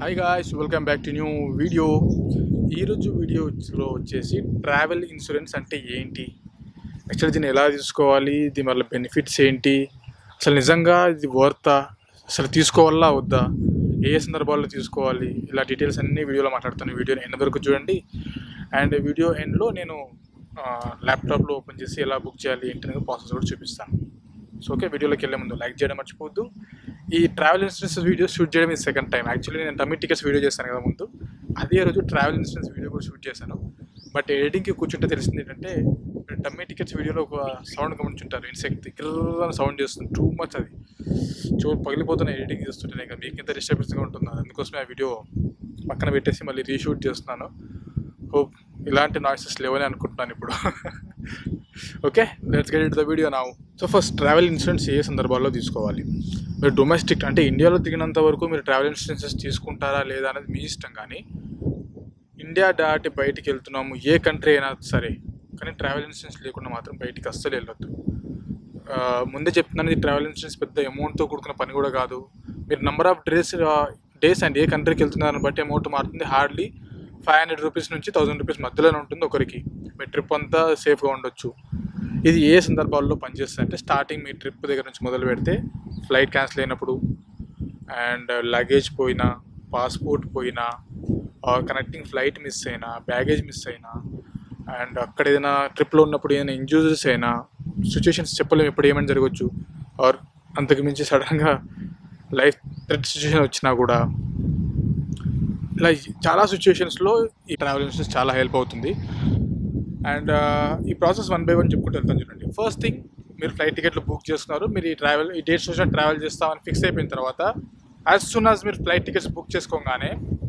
hi guys welcome back to new video ఈరోజు వీడియోలో వచ్చేసి ట్రావెల్ ఇన్సూరెన్స్ అంటే ఏంటి యాక్చువల్లీ దీన్ని ఎలా తీసుకోవాలి దీని వల్ల బెనిఫిట్స్ ఏంటి అసలు నిజంగా ఇది వర్తా అసలు తీసుకోవాలా వద్దా ఏ సందర్భాల్లో తీసుకోవాలి ఇలా డీటెయిల్స్ అన్ని వీడియోలో మాట్లాడుతాను వీడియోని ఎండ్ వరకు చూడండి అండ్ వీడియో ఎండ్లో నేను ల్యాప్టాప్లో ఓపెన్ చేసి ఎలా బుక్ చేయాలి ఏంటి అనేది ప్రాసెస్ కూడా చూపిస్తాను సో ఓకే వీడియోలోకి వెళ్ళే ముందు లైక్ చేయడం మర్చిపోవద్దు ఈ ట్రావెల్ ఇన్సూరెన్స్ వీడియో షూట్ చేయడం ఇది సెకండ్ టైం యాక్చువల్లీ నేను టమ్మీ టికెట్స్ వీడియో చేస్తాను కదా ముందు అదే రోజు ట్రావెల్ ఇన్సూరెన్స్ వీడియో కూడా షూట్ చేశాను బట్ ఎడిటింగ్కి కూర్చుంటే తెలిసింది ఏంటంటే టమ్మీ టికెట్స్ వీడియోలో ఒక సౌండ్ గమనించుంటారు ఇన్సెక్ట్ గిర్ర సౌండ్ చేస్తుంది టూ మచ్ అది చూ పగిలిపోతున్న ఎడిటింగ్ చేస్తుంటే ఇంకా మీకు ఎంత డిస్టర్బెన్స్గా ఉంటుంది అందుకోసమే ఆ వీడియో పక్కన పెట్టేసి మళ్ళీ రీషూట్ చేస్తున్నాను హోప్ ఇలాంటి నాయిసెస్ లేవని అనుకుంటున్నాను ఇప్పుడు okay let's get it the video now so first travel insurance ఏ సందర్భాల్లో తీసుకోవాలి మీరు డొమెస్టిక్ అంటే ఇండియాలో దిగినంత వరకు మీరు ట్రావెల్ ఇన్సూరెన్సెస్ తీసుకుంటారా లేదా అనేది మీ ఇష్టం కానీ ఇండియా దాటి బయటికి వెళ్తున్నాము ఏ కంట్రీ అయినా సరే కానీ ట్రావెల్ ఇన్సూరెన్స్ లేకుండా మాత్రం బయటికి అస్సలు వెళ్ళొద్దు ఆ, ముందే చెప్తున్నాను ఇది ట్రావెల్ ఇన్సూరెన్స్ పెద్ద అమౌంట్తో కూడుకున్న పని కూడా కాదు మీరు number of days days and ఏ కంట్రీకి వెళ్తున్నారని బట్టి అమౌంట్ మారుతుంది హార్డ్లీ ఫైవ్ హండ్రెడ్ రూపీస్ నుంచి థౌసండ్ రూపీస్ మధ్యలోనే ఉంటుంది ఒకరికి మీ ట్రిప్ అంతా సేఫ్గా ఉండొచ్చు ఇది ఏ సందర్భాల్లో పనిచేస్తుంది అంటే స్టార్టింగ్ మీ ట్రిప్ దగ్గర నుంచి మొదలు పెడితే ఫ్లైట్ క్యాన్సిల్ అయినప్పుడు అండ్ లగేజ్ పోయినా పాస్పోర్ట్ పోయినా కనెక్టింగ్ ఫ్లైట్ మిస్ అయినా బ్యాగేజ్ మిస్ అయినా అండ్ అక్కడ ఏదైనా ట్రిప్లో ఉన్నప్పుడు ఏదైనా ఇంజూరీస్ అయినా సిచ్యుయేషన్స్ చెప్పలేము ఎప్పుడు ఏమైనా జరగవచ్చు ఆర్ అంతకు మించి సడన్గా లైఫ్ థ్రెట్ సిచ్యుయేషన్ వచ్చినా కూడా ఇలా చాలా సిచ్యుయేషన్స్లో ఈ ట్రావెల్ ఇన్సూరెన్స్ చాలా హెల్ప్ అవుతుంది అండ్ ఈ ప్రాసెస్ వన్ బై వన్ చెప్పుకుంటూ వెళ్తాను చూడండి ఫస్ట్ థింగ్ మీరు ఫ్లైట్ టికెట్లు బుక్ చేసుకున్నారు మీరు ఈ ట్రావెల్ ఈ డేట్స్ వచ్చిన ట్రావెల్ చేస్తామని ఫిక్స్ అయిపోయిన తర్వాత యాజ్ సూన్ యాజ్ మీరు ఫ్లైట్ టికెట్స్ బుక్ చేసుకోగానే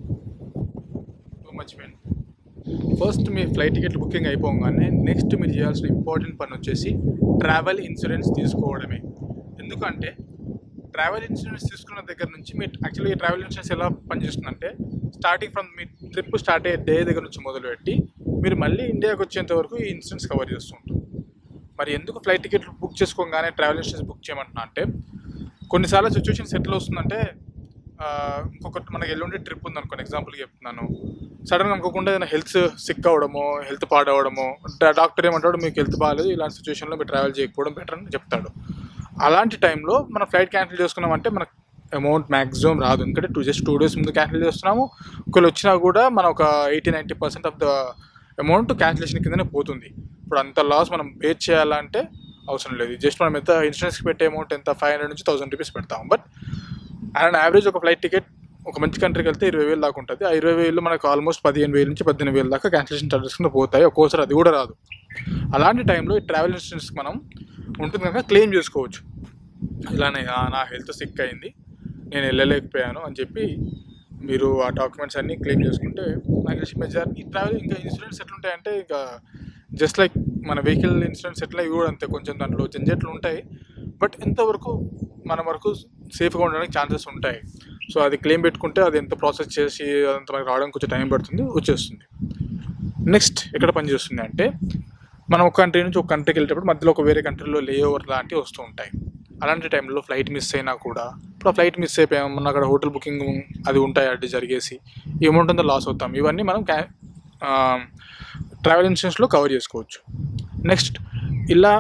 టూ మచ్ మెయిన్ ఫస్ట్ మీ ఫ్లైట్ టికెట్ బుకింగ్ అయిపోగానే నెక్స్ట్ మీరు చేయాల్సిన ఇంపార్టెంట్ పని వచ్చేసి ట్రావెల్ ఇన్సూరెన్స్ తీసుకోవడమే ఎందుకంటే ట్రావెల్ ఇన్సూరెన్స్ తీసుకున్న దగ్గర నుంచి మీ యాక్చువల్లీ ఈ ట్రావెల్ ఇన్సూరెన్స్ ఎలా పనిచేస్తుందంటే స్టార్టింగ్ ఫ్రమ్ మీ ట్రిప్ స్టార్ట్ అయ్యే డే దగ్గర నుంచి మొదలుపెట్టి మీరు మళ్ళీ ఇండియాకి వచ్చేంత వరకు ఈ ఇన్సూరెన్స్ కవర్ చేస్తూ ఉంటుంది మరి ఎందుకు ఫ్లైట్ టికెట్లు బుక్ చేసుకోగానే ట్రావెల్ ఇన్సూరెన్స్ బుక్ చేయమంటున్నా అంటే కొన్నిసార్లు సిచ్యువేషన్స్ ఎట్లా వస్తుందంటే ఆ, ఇంకొకటి మనకి ఎల్లుండి ట్రిప్ ఉంది అనుకోండి ఎగ్జాంపుల్కి చెప్తున్నాను సడన్గా అనుకోకుండా ఏదైనా హెల్త్ సిక్ అవ్వడమో హెల్త్ పాడవడమో డా- డాక్టర్ ఏమంటాడు మీకు హెల్త్ బాగాలేదు ఇలాంటి సిచ్యువేషన్లో మీరు ట్రావెల్ చేయకపోవడం బెటర్ అని చెప్తాడు అలాంటి టైంలో మనం ఫ్లైట్ క్యాన్సిల్ చేసుకున్నామంటే మనకు అమౌంట్ మ్యాక్సిమం రాదు ఎందుకంటే టూ జస్ట్ టూ డేస్ ముందు క్యాన్సిల్ చేస్తున్నాము ఒకవేళ వచ్చినా కూడా మన ఒక eighty ninety percent of the amount cancellation కిందనే పోతుంది ఇప్పుడు అంత లాస్ మనం పే చేయాలంటే అవసరం లేదు జస్ట్ మనం ఎంత ఇన్సూరెన్స్కి పెట్టే అమౌంట్ ఎంత ఫైవ్ హండ్రెడ్ నుంచి థౌసండ్ రూపీస్ పెడతాం బట్ అండ్ యావరేజ్ ఒక ఫ్లైట్ టికెట్ ఒక మంచి కంట్రీకి వెళ్తే ఇరవై వేలు దాకా ఉంటుంది ఆ ఇరవై వేలు మనకు ఆల్మోస్ట్ పదిహేను వేలు నుంచి పద్దెనిమిది వేలు దాకా క్యాన్సిలేషన్ చార్జెస్ కింద పోతాయి ఒక్కోసారి అది కూడా రాదు అలాంటి టైంలో ఈ ట్రావెల్ ఇన్సూరెన్స్ మనం ఉంటుంది కనుక క్లెయిమ్ చేసుకోవచ్చు ఇలానే "ఆ, నా హెల్త్ సిక్ అయింది నేను వెళ్ళలేకపోయాను అని చెప్పి మీరు ఆ డాక్యుమెంట్స్ అన్నీ క్లెయిమ్ చేసుకుంటే నాకు తెలిసి మెజారిటీ ట్రావెల్ ఇంకా ఇన్సూరెన్స్ ఎట్లుంటాయంటే ఇంకా జస్ట్ లైక్ మన వెహికల్ ఇన్సూరెన్స్ ఎట్లా ఇవి కూడా అంతే కొంచెం దాంట్లో జంజట్లు ఉంటాయి బట్ ఎంతవరకు మన వరకు సేఫ్గా ఉండడానికి ఛాన్సెస్ ఉంటాయి సో అది క్లెయిమ్ పెట్టుకుంటే అది ఎంత ప్రాసెస్ చేసి అదంతా మనకి రావడానికి కొంచెం టైం పడుతుంది వచ్చేస్తుంది నెక్స్ట్ ఎక్కడ పనిచేస్తుంది అంటే మనం ఒక కంట్రీ నుంచి ఒక కంట్రీకి వెళ్ళేటప్పుడు మధ్యలో ఒక వేరే కంట్రీలో లే ఓవర్ లాంటివి వస్తూ ఉంటాయి అలాంటి టైంలో ఫ్లైట్ మిస్ అయినా కూడా ఇప్పుడు ఆ ఫ్లైట్ మిస్ అయిపోయాం మన అక్కడ హోటల్ బుకింగ్ అది ఉంటాయి అడ్డు జరిగేసి ఏముంటుందో లాస్ అవుతాం ఇవన్నీ మనం క్యా ట్రావెల్ ఇన్సూరెన్స్లో కవర్ చేసుకోవచ్చు నెక్స్ట్ ఇలా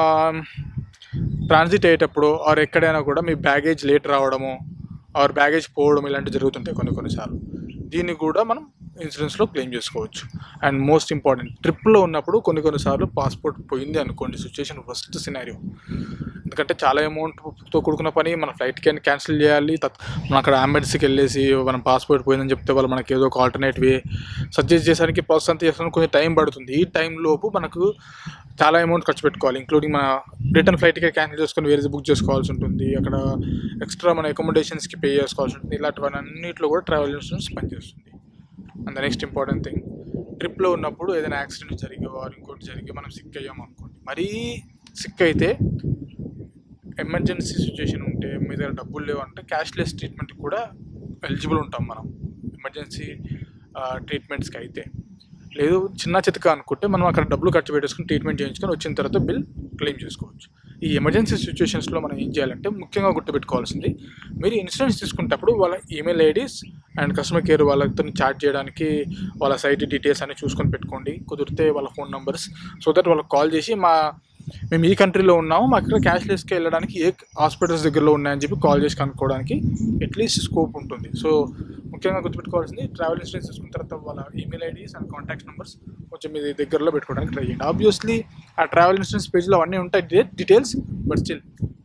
ట్రాన్సిట్ అయ్యేటప్పుడు ఆర్ ఎక్కడైనా కూడా మీ బ్యాగేజ్ లేట్ రావడము ఆర్ బ్యాగేజ్ పోవడం ఇలాంటివి జరుగుతుంటాయి కొన్ని కొన్నిసార్లు దీన్ని కూడా మనం ఇన్సూరెన్స్లో క్లెయిమ్ చేసుకోవచ్చు అండ్ మోస్ట్ ఇంపార్టెంట్ ట్రిప్లో ఉన్నప్పుడు కొన్ని కొన్నిసార్లు పాస్పోర్ట్ పోయింది అనుకోండి సిచ్యుయేషన్ ఫస్ట్ సినారియో ఎందుకంటే చాలా అమౌంట్తో కూడుకున్న పని మన ఫ్లైట్ క్యాన్ క్యాన్సిల్ చేయాలి తత్ మనం అక్కడ అంబెడ్స్కి వెళ్ళేసి మనం పాస్పోర్ట్ పోయిందని చెప్తే వాళ్ళు మనకి ఏదో ఒక ఆల్టర్నేట్ వే సజెస్ట్ చేయడానికి ప్రాసెస్ అంతా చేసడానికి కొంచెం టైం పడుతుంది ఈ టైం లోపు మనకు చాలా అమౌంట్ ఖర్చు పెట్టుకోవాలి ఇంక్లూడింగ్ మన రిటర్న్ ఫ్లైట్ టికెట్ క్యాన్సిల్ చేసుకొని వేరే బుక్ చేసుకోవాల్సి ఉంటుంది అక్కడ ఎక్స్ట్రా మన అకామిడేషన్స్కి పే చేసుకోవాల్సి ఉంటుంది ఇలాంటివన్నీ అన్నింటిలో కూడా ట్రావెల్ ఇన్సూరెన్స్ పనిచేస్తుంది and the next important thing ట్రిప్లో ఉన్నప్పుడు ఏదైనా యాక్సిడెంట్ జరిగి వారు ఇంకోటి జరిగి మనం సిక్ అయ్యాం అనుకోండి మరీ సిక్ అయితే ఎమర్జెన్సీ సిచ్యుయేషన్ ఉంటే మీ దగ్గర డబ్బులు లేవు అంటే క్యాష్లెస్ ట్రీట్మెంట్ కూడా ఎలిజిబుల్ ఉంటాం మనం ఎమర్జెన్సీ ట్రీట్మెంట్స్కి అయితే లేదు చిన్న చితక అనుకుంటే మనం అక్కడ డబ్బులు ఖర్చు పెట్టేసుకుని ట్రీట్మెంట్ చేయించుకొని వచ్చిన తర్వాత బిల్ క్లెయిమ్ చేసుకోవచ్చు ఈ ఎమర్జెన్సీ సిచ్యువేషన్స్లో మనం ఏం చేయాలంటే ముఖ్యంగా గుర్తుపెట్టుకోవాల్సింది మీరు ఇన్సూరెన్స్ తీసుకునేటప్పుడు వాళ్ళ email IDs and customer care వాళ్ళతో చాట్ చేయడానికి వాళ్ళ సైట్ డీటెయిల్స్ అన్ని చూసుకొని పెట్టుకోండి కుదిరితే వాళ్ళ ఫోన్ నెంబర్స్ సో దట్ వాళ్ళకి కాల్ చేసి మా మేము ఈ కంట్రీలో ఉన్నాము మాకు ఇక్కడ క్యాష్లెస్కి వెళ్ళడానికి ఏ హాస్పిటల్స్ దగ్గరలో ఉన్నాయని చెప్పి కాల్ చేసి కనుక్కోవడానికి అట్లీస్ట్ స్కోప్ ఉంటుంది సో ముఖ్యంగా గుర్తుపెట్టుకోవాల్సింది ట్రావెల్ ఇన్సూరెన్స్ తీసుకున్న తర్వాత వాళ్ళ email IDs and contact numbers కొంచెం మీ దగ్గరలో పెట్టుకోవడానికి ట్రై చేయండి ఆబ్వియస్లీ ఆ ట్రావెల్ ఇన్సూరెన్స్ పేజ్లో అవన్నీ ఉంటాయి details but still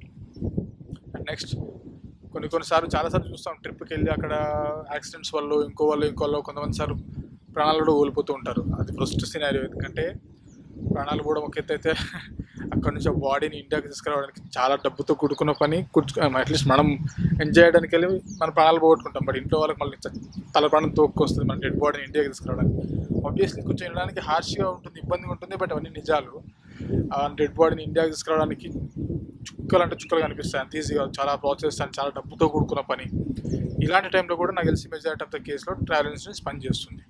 and next కొన్ని కొన్నిసార్లు చాలాసార్లు చూస్తాం ట్రిప్కి వెళ్ళి అక్కడ యాక్సిడెంట్స్ వల్ల ఇంకో వాళ్ళు ఇంకో వాళ్ళు కొంతమంది సార్లు ప్రాణాలు కూడా కోల్పోతూ ఉంటారు అది ఫస్ట్ సినారియో ఎందుకంటే ప్రాణాలు కూడా ఒక ఎత్తు అయితే అక్కడ నుంచి ఆ బాడీని ఇండియాకి తీసుకురావడానికి చాలా డబ్బుతో కూడుకున్న పని అట్లీస్ట్ మనం ఎంజాయ్ చేయడానికి వెళ్ళి మన ప్రాణాలు పోగొట్టుకుంటాం బట్ ఇంట్లో వాళ్ళకి మళ్ళీ చ- తల ప్రాణం తోక్కొస్తుంది మన డెడ్ బాడీని ఇండియాకి తీసుకురావడానికి ఆబ్వియస్లీ కొంచెం వెళ్ళడానికి హార్ష్గా ఉంటుంది ఇబ్బందిగా ఉంటుంది బట్ అవన్నీ నిజాలు ఆ డెడ్ బాడీని ఇండియాకి తీసుకురావడానికి చుక్కలు అంటే చుక్కలు కనిపిస్తాయి అంత ఈజీగా చాలా ప్రాసెస్ అండ్ చాలా డబ్బుతో కూడుకున్న పని ఇలాంటి టైంలో కూడా నాకు తెలిసి మెజారిటీ ఆఫ్ ద కేసులో ట్రావెల్ ఇన్సూరెన్స్ పనిచేస్తుంది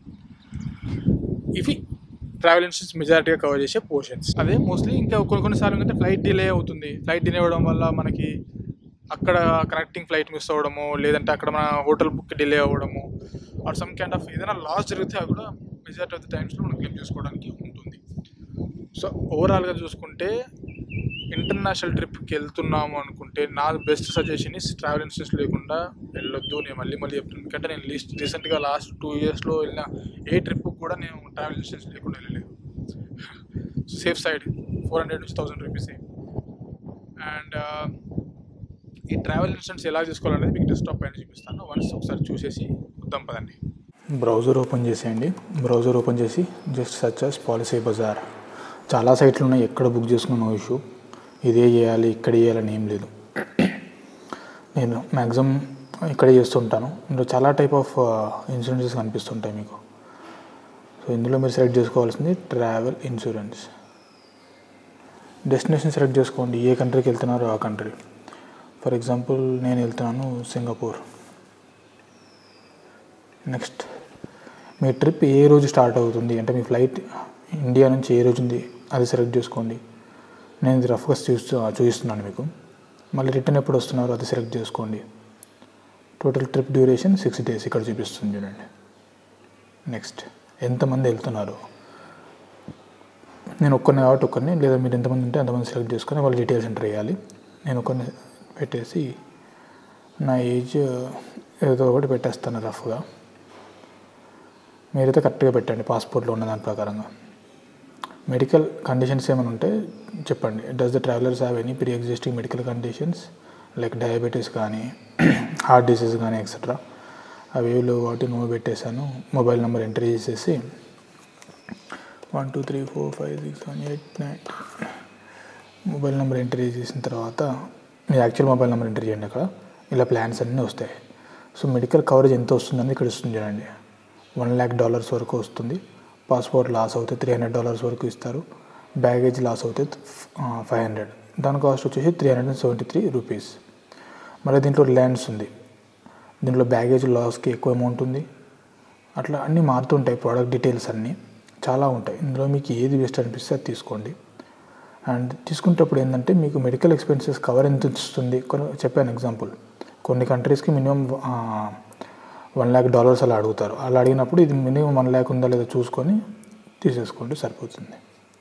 ఇవి ట్రావెల్ ఇన్సూరెన్స్ మెజారిటీగా కవర్ చేసే పోర్షన్స్ అదే మోస్ట్లీ ఇంకా కొన్ని కొన్నిసార్లు ఏంటంటే ఫ్లైట్ డిలే అవుతుంది ఫ్లైట్ డిలే అవ్వడం వల్ల మనకి అక్కడ కనెక్టింగ్ ఫ్లైట్ మిస్ అవ్వడము లేదంటే అక్కడ మన హోటల్ బుక్ డిలే అవ్వడము ఆర్ సమ్ కైండ్ ఆఫ్ ఏదైనా లాస్ జరిగితే అది కూడా మెజారిటీ ఆఫ్ ద టైమ్స్లో మనం క్లెయిమ్ చేసుకోవడానికి ఉంటుంది సో ఓవరాల్గా చూసుకుంటే ఇంటర్నేషనల్ ట్రిప్కి వెళ్తున్నాము అనుకుంటే నా best suggestion is travel insurance లేకుండా వెళ్ళొద్దు నేను మళ్ళీ మళ్ళీ చెప్తున్నాను ఎందుకంటే నేను లీస్ట్ రీసెంట్గా లాస్ట్ టూ ఇయర్స్లో వెళ్ళిన ఏ ట్రిప్ కూడా నేను ట్రావెల్ ఇన్సూరెన్స్ లేకుండా వెళ్ళలేదు సేఫ్ సైడ్ ఫోర్ హండ్రెడ్ నుంచి థౌసండ్ రూపీస్ అండ్ ఈ ట్రావెల్ ఇన్సూరెన్స్ ఎలా తీసుకోవాలనేది మీకు డెస్క్టాప్ పైన చూపిస్తాను వన్స్ ఒకసారి చూసేసి వద్దాం పదండి బ్రౌజర్ ఓపెన్ చేసేయండి బ్రౌజర్ ఓపెన్ చేసి just search as Policy Bazaar చాలా సైట్లు ఉన్నాయి ఎక్కడ బుక్ చేసుకున్న నో ఇష్యూ ఇదే చేయాలి ఇక్కడ చేయాలని ఏం లేదు నేను మ్యాక్సిమం ఇక్కడే చేస్తుంటాను ఇందులో చాలా టైప్ ఆఫ్ ఇన్సూరెన్సెస్ కనిపిస్తుంటాయి మీకు సో ఇందులో మీరు సెలెక్ట్ చేసుకోవాల్సింది ట్రావెల్ ఇన్సూరెన్స్ డెస్టినేషన్ సెలెక్ట్ చేసుకోండి ఏ కంట్రీకి వెళ్తున్నారో ఆ కంట్రీ ఫర్ ఎగ్జాంపుల్ నేను వెళ్తున్నాను సింగపూర్ నెక్స్ట్ మీ ట్రిప్ ఏ రోజు స్టార్ట్ అవుతుంది అంటే మీ ఫ్లైట్ ఇండియా నుంచి ఏ రోజు ఉంది అది సెలెక్ట్ చేసుకోండి నేను ఇది రఫ్గా చూస్తూ చూపిస్తున్నాను మీకు మళ్ళీ రిటర్న్ ఎప్పుడు వస్తున్నారో అది సెలెక్ట్ చేసుకోండి total trip duration six days ఇక్కడ చూపిస్తుంది చూడండి నెక్స్ట్ ఎంతమంది వెళ్తున్నారు నేను ఒక్కరిని కాబట్టి ఒక్కరిని లేదా మీరు ఎంతమంది ఉంటే అంతమంది సెలెక్ట్ చేసుకొని వాళ్ళ డీటెయిల్స్ ఎంటర్ చేయాలి నేను ఒక్కరిని పెట్టేసి నా ఏజ్ ఏదో ఒకటి పెట్టేస్తాను రఫ్గా మీరైతే కరెక్ట్గా పెట్టండి పాస్పోర్ట్లో ఉన్న దాని ప్రకారంగా మెడికల్ కండిషన్స్ ఏమైనా ఉంటే చెప్పండి does the travelers have any pre existing medical conditions like diabetes కానీ హార్ట్ డిసీజ్ కానీ ఎక్సెట్రా అవి ఏవి లేవు కాబట్టి నో పెట్టేశాను మొబైల్ నెంబర్ ఎంటర్ చేసేసి one two three four five six seven eight nine mobile number enter చేసిన తర్వాత మీ యాక్చువల్ మొబైల్ నెంబర్ ఎంటర్ చేయండి అక్కడ ఇలా ప్లాన్స్ అన్నీ వస్తాయి సో మెడికల్ కవరేజ్ ఎంత వస్తుందని ఇక్కడ ఇస్తుంది చూడండి వన్ ల్యాక్ డాలర్స్ వరకు వస్తుంది పాస్పోర్ట్ లాస్ అవుతే త్రీ హండ్రెడ్ డాలర్స్ వరకు ఇస్తారు బ్యాగేజ్ లాస్ అవుతే ఫైవ్ హండ్రెడ్ దాని కాస్ట్ వచ్చేసి three hundred and seventy three rupees మళ్ళీ దీంట్లో రిలయన్స్ ఉంది దీంట్లో బ్యాగేజ్ లాస్కి ఎక్కువ అమౌంట్ ఉంది అట్లా అన్నీ మారుతుంటాయి ప్రోడక్ట్ డీటెయిల్స్ అన్నీ చాలా ఉంటాయి ఇందులో మీకు ఏది బెస్ట్ అనిపిస్తే అది తీసుకోండి అండ్ తీసుకునేటప్పుడు ఏంటంటే మీకు మెడికల్ ఎక్స్పెన్సెస్ కవర్ ఎంత ఇస్తుంది కొన్ని చెప్పాను ఎగ్జాంపుల్ కొన్ని కంట్రీస్కి మినిమం వన్ ల్యాక్ డాలర్స్ అలా అడుగుతారు అలా అడిగినప్పుడు ఇది మినిమం వన్ ల్యాక్ ఉందా లేదా చూసుకొని తీసేసుకోండి సరిపోతుంది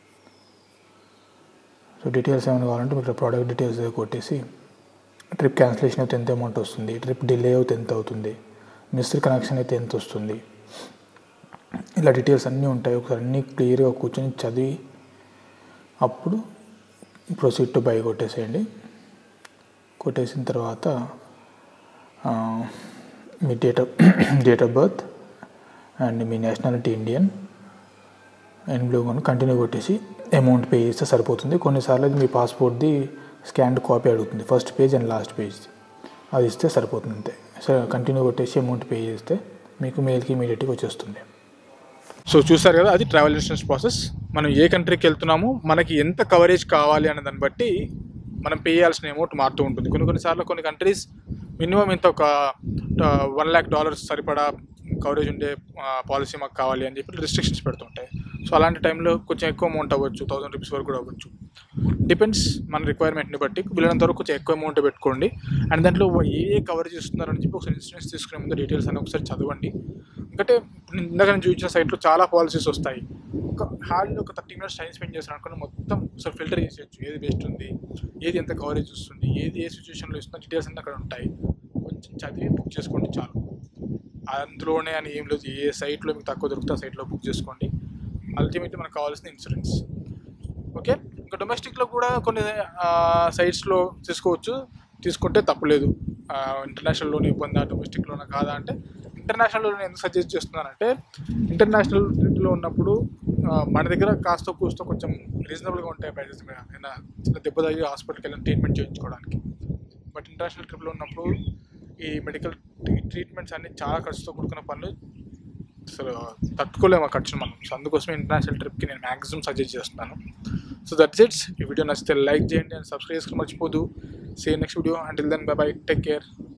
సో డీటెయిల్స్ ఏమైనా కావాలంటే మీకు ప్రోడక్ట్ డీటెయిల్స్ కొట్టేసి ట్రిప్ క్యాన్సిలేషన్ అయితే ఎంత అమౌంట్ వస్తుంది ట్రిప్ డిలే అయితే ఎంత అవుతుంది మిస్డ్ కనెక్షన్ అయితే ఎంత వస్తుంది ఇలా డీటెయిల్స్ అన్నీ ఉంటాయి ఒకసారి అన్నీ క్లియర్గా కూర్చొని చదివి అప్పుడు ప్రొసీడ్ టు బై కొట్టేసేయండి కొట్టేసిన తర్వాత ఆ, మీ date of date of birth and మీ నేషనాలిటీ ఇండియన్ అండ్ బ్లూ కొని కంటిన్యూ కొట్టేసి అమౌంట్ పే చేస్తే సరిపోతుంది కొన్నిసార్లు అది మీ పాస్పోర్ట్ది స్కాన్డ్ కాపీ అడుగుతుంది first page and last page అది ఇస్తే సరిపోతుంది అంతే సో కంటిన్యూ కొట్టేసి అమౌంట్ పే చేస్తే మీకు మెయిల్కి ఇమీడియట్గా వచ్చేస్తుంది సో చూస్తారు కదా అది ట్రావెల్ ఇన్సూరెన్స్ ప్రాసెస్ మనం ఏ కంట్రీకి వెళ్తున్నామో మనకి ఎంత కవరేజ్ కావాలి అనే దాన్ని బట్టి మనం పే చేయాల్సిన అమౌంట్ మారుతూ ఉంటుంది కొన్ని కొన్నిసార్లు కొన్ని కంట్రీస్ మినిమం ఇంత ఒక వన్ ల్యాక్ డాలర్స్ సరిపడా కవరేజ్ ఉండే పాలసీ మాకు కావాలి అని చెప్పి రిస్ట్రిక్షన్స్ పెడుతుంటాయి సో అలాంటి టైంలో కొంచెం ఎక్కువ అమౌంట్ అవ్వచ్చు థౌసండ్ రూపీస్ వరకు కూడా అవ్వచ్చు డిపెండ్స్ మన రిక్వైర్మెంట్ని బట్టి వీళ్ళంత వరకు కొంచెం ఎక్కువ అమౌంట్ పెట్టుకోండి అండ్ దాంట్లో ఏ ఏ కవరేజ్ ఇస్తున్నారని చెప్పి ఒకసారి ఇన్సూరెన్స్ తీసుకునే ముందు డీటెయిల్స్ అని ఒకసారి చదవండి ఎందుకంటే నేను ఇందాక నేను చూపించిన సైట్లో చాలా పాలసీస్ వస్తాయి ఒక హార్డ్లీ ఒక థర్టీ మినిట్స్ టైం స్పెండ్ చేస్తాను అనుకుని మొత్తం ఒకసారి ఫిల్టర్ చేసేయచ్చు ఏది బెస్ట్ ఉంది ఏది ఎంత కవరేజ్ వస్తుంది ఏది ఏ సిచ్యువేషన్లో ఇస్తుందో డీటెయిల్స్ అన్నీ అక్కడ ఉంటాయి కొంచెం చదివి బుక్ చేసుకోండి చాలు అందులోనే అని ఏం లేదు ఏ సైట్లో మీకు తక్కువ దొరికితే ఆ సైట్లో బుక్ చేసుకోండి అల్టిమేట్లీ మనకు కావాల్సిన ఇన్సూరెన్స్ ఓకే ఇంకా డొమెస్టిక్లో కూడా కొన్ని సైట్స్లో తీసుకోవచ్చు తీసుకుంటే తప్పులేదు ఇంటర్నేషనల్ లోన్ ఇబ్బందా డొమెస్టిక్ లోన్ కాదా అంటే ఇంటర్నేషనల్ లోన్ ఎందుకు సజెస్ట్ చేస్తున్నానంటే ఇంటర్నేషనల్లో ఉన్నప్పుడు ఆ, మన దగ్గర కాస్త కూస్తో కొంచెం రీజనబుల్గా ఉంటాయి ప్రైజెస్ మీద ఏదైనా చిన్న దెబ్బ తగిలి హాస్పిటల్కి వెళ్ళి ట్రీట్మెంట్ చేయించుకోవడానికి బట్ ఇంటర్నేషనల్ ట్రిప్లో ఉన్నప్పుడు ఈ మెడికల్ ట్రీట్మెంట్స్ అన్ని చాలా ఖర్చుతో కూడుకున్న పనులు అసలు తట్టుకోలేము ఆ ఖర్చును మనం సో అందుకోసమే ఇంటర్నేషనల్ ట్రిప్కి నేను మ్యాక్సిమం సజెస్ట్ చేస్తున్నాను సో దట్స్ ఇట్స్ ఈ వీడియో నచ్చితే లైక్ చేయండి అండ్ సబ్స్క్రైబ్ చేసుకుని మర్చిపోదు see next video until then bye bye take care